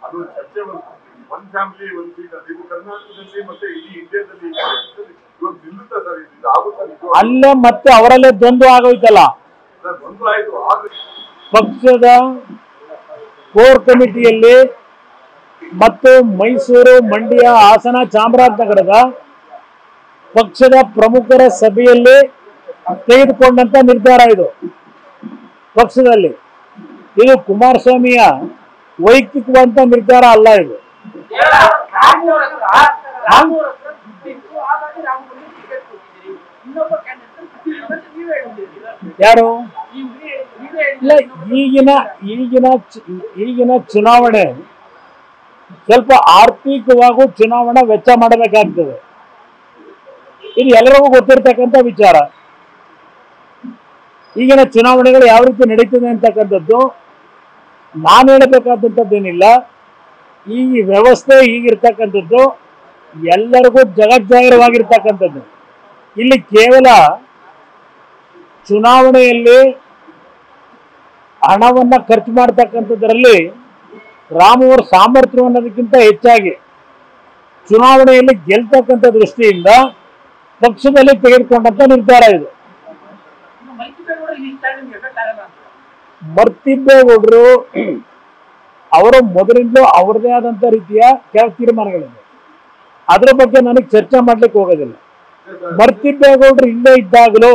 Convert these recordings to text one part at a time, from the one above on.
ಅದು ಚರ್ಚೆ ಬಂತು ಒನ್ ಫ್ಯಾಮಿಲಿ ಒಂದ್ ಸೀಟ್ ಅದು ಇದು ಕರ್ನಾಟಕದಲ್ಲಿ ಮತ್ತೆ ಇಡೀ ಇಂಡಿಯಾದಲ್ಲಿ ಇವಾಗ ನಿಲ್ಲುತ್ತಾ ಸರ್ ಇದು ಇದು ಆಗುತ್ತಾ ನಿಜವಾಗ ಅಲ್ಲೇ ಮತ್ತೆ ಅವರಲ್ಲೇ ದ್ವಂದ್ವ ಆಗೋಯ್ತಲ್ಲ ಸರ್ ಒಂದು ಆಯ್ತು ಆದ್ರೆ ಪಕ್ಷದ ಕೋರ್ ಕಮಿಟಿಯಲ್ಲಿ ಮತ್ತು ಮೈಸೂರು ಮಂಡ್ಯ ಹಾಸನ ಚಾಮರಾಜನಗರದ ಪಕ್ಷದ ಪ್ರಮುಖರ ಸಭೆಯಲ್ಲಿ ತೆಗೆದುಕೊಂಡಂತ ನಿರ್ಧಾರ ಇದು ಪಕ್ಷದಲ್ಲಿ ಇದು ಕುಮಾರಸ್ವಾಮಿಯ ವೈಯಕ್ತಿಕವಂತ ನಿರ್ಧಾರ ಅಲ್ಲ ಇದು ರಾಮೂರ್ ಹತ್ರ ರಾಮೂರ್ ಹತ್ರ ದುಡ್ಡಿತ್ತು ಹಾಗಾಗಿ ರಾಮೂರ್ಗೆ ಟಿಕೆಟ್ ಕೊಟ್ಟಿದ್ದೀರಿ ಇನ್ನೊಬ್ಬ ಕ್ಯಾಂಡಿಡೇಟ್ ಅಂತ ನೀವೇ ಹೇಳಿದ್ದೀರಿ ಯಾರು ನೀವು ನೀವೇ- ನೀವೇ ಇಲ್ಲ ಹೇಳಿದ್ದೀರಿ ಈಗಿನ ಈಗಿನ ಚು- ಈಗಿನ ಚುನಾವಣೆ ಸ್ವಲ್ಪ ಆರ್ಥಿಕವಾಗೂ ಚುನಾವಣಾ ವೆಚ್ಚ ಮಾಡಬೇಕಾಗ್ತದೆ ಇದು ಎಲ್ಲರಿಗೂ ಗೊತ್ತಿರ್ತಕ್ಕಂಥ ವಿಚಾರ ಈಗಿನ ಚುನಾವಣೆಗಳು ಯಾವ ರೀತಿ ನಡೀತದೆ ಅಂತಕ್ಕಂಥದ್ದು ನಾನು ಹೇಳಬೇಕಾದಂಥದ್ದೇನಿಲ್ಲ ಈ ವ್ಯವಸ್ಥೆ ಈಗಿರ್ತಕ್ಕಂಥದ್ದು ಎಲ್ಲರಿಗೂ ಜಗಜ್ಜಾಹಿರವಾಗಿರ್ತಕ್ಕಂಥದ್ದು ಇಲ್ಲಿ ಕೇವಲ ಚುನಾವಣೆಯಲ್ಲಿ ಹಣವನ್ನ ಖರ್ಚು ಮಾಡ್ತಕ್ಕಂಥದ್ರಲ್ಲಿ ರಾಮು ಅವರ ಸಾಮರ್ಥ್ಯ ಅನ್ನೋದಕ್ಕಿಂತ ಹೆಚ್ಚಾಗಿ ಚುನಾವಣೆಯಲ್ಲಿ ಗೆಲ್ತಕ್ಕಂಥ ದೃಷ್ಟಿಯಿಂದ ಪಕ್ಷದಲ್ಲಿ ತೆಗೆದುಕೊಂಡಂತ ನಿರ್ಧಾರ ಇದು ಇನ್ನು ಮೈತ್ರಿಗಳು ಈ ಟೈಮ್ ನಿಮ್ಗೆ ಎಫೆಕ್ಟ್ ಆಗಲ್ಲ ಅಂತ ಮರ್ತಿದ್ದೇಗೌಡರು ಅವರು ಮೊದಲಿಂದಲೂ ಅವರದೇ ಆದಂತ ರೀತಿಯ ಕೆಲವು ತೀರ್ಮಾನಗಳಿವೆ ಅದ್ರ ಬಗ್ಗೆ ನನಗೆ ಚರ್ಚೆ ಮಾಡ್ಲಿಕ್ಕೆ ಹೋಗೋದಿಲ್ಲ ಮರ್ತಿದ್ದೇಗೌಡರು ಇಲ್ಲೇ ಇದ್ದಾಗಲೂ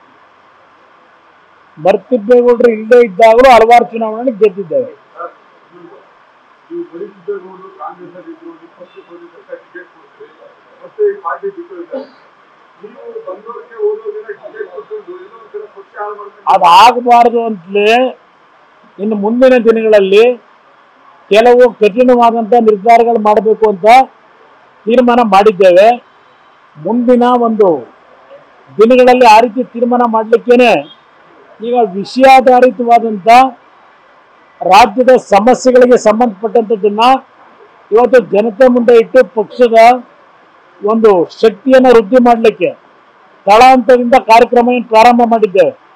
ಮರ್ತಿದ್ದೇಗೌಡರು ಇಲ್ಲೇ ಇದ್ದಾಗಲೂ ಹಲವಾರು ಚುನಾವಣೆ ಗೆದ್ದಿದ್ದೇವೆ ಸರ್, ನೀವು- ನೀವು ಬರೀತಿದ್ದವರು ಕಾಂಗ್ರೆಸ್ ಅಲ್ಲಿ ಇದ್ರು ನಿಮ್ಮ ಪಕ್ಷಕ್ಕೆ ಬಂದಿದ್ದಂತ ಟಿಕೆಟ್ ಕೊಡ್ತೀರಿ ಮತ್ತೆ ಈ ಪಾರ್ಟಿ ಬಿಟ್ಟು ಇದ್ದಾರೆ ನೀವು ಬಂದವರಿಗೆ ಹೋದವರಿಗೆ ಟಿಕೆಟ್ ಕೊಟ್ಟು ಏನೋ ಒಂಥರ ಪಕ್ಷ ಹಾಳು ಮಾಡ್ಕೊಂಡು ಅದಾಗಬಾರದು ಅಂತಲೇ ಇನ್ನು ಮುಂದಿನ ದಿನಗಳಲ್ಲಿ ಕೆಲವು ಕಠಿಣವಾದಂಥ ನಿರ್ಧಾರಗಳು ಮಾಡಬೇಕು ಅಂತ ತೀರ್ಮಾನ ಮಾಡಿದ್ದೇವೆ ಮುಂದಿನ ಒಂದು ದಿನಗಳಲ್ಲಿ ಆ ರೀತಿ ತೀರ್ಮಾನ ಮಾಡಲಿಕ್ಕೇನೆ ಈಗ ವಿಷಯಾಧಾರಿತವಾದಂಥ ರಾಜ್ಯದ ಸಮಸ್ಯೆಗಳಿಗೆ ಸಂಬಂಧಪಟ್ಟಂಥದ್ದನ್ನ ಇವತ್ತು ಜನತೆ ಮುಂದೆ ಇಟ್ಟು ಪಕ್ಷದ ಒಂದು ಶಕ್ತಿಯನ್ನು ವೃದ್ಧಿ ಮಾಡಲಿಕ್ಕೆ ತಳಹಂತದಿಂದ ಕಾರ್ಯಕ್ರಮ ಪ್ರಾರಂಭ ಮಾಡಿದ್ದೇವೆ